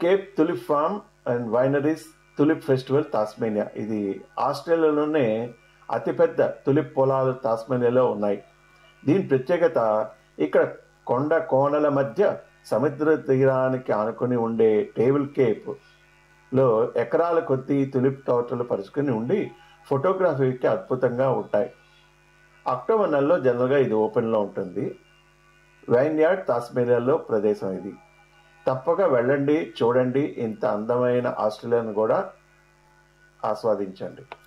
Cape Tulip farm and wineries Tulip festival Tasmania ఇది ఆస్ట్రేలియాలోనే అతిపెద్ద తులిప్ పొలాలు తాస్మేనియాలో ఉన్నాయి దీని ప్రత్యేకత ఇక్కడ కొండ కోనల మధ్య సముద్ర తీరానికి ఆనుకొని ఉండే టేబుల్ కేప్ లో ఎకరాల కొద్దీ తులిప్ తోటలు పరుచుకుని ఉండి ఫోటోగ్రఫీకి అద్భుతంగా ఉంటాయి అక్టోబర్ నెలలో జనరల్గా ఇది ఓపెన్లో ఉంటుంది వైన్ యార్డ్ తాస్మేనియాలో ప్రదేశం ఇది తప్పక వెళ్ళండి చూడండి ఇంత అందమైన ఆస్ట్రేలియాను కూడా ఆస్వాదించండి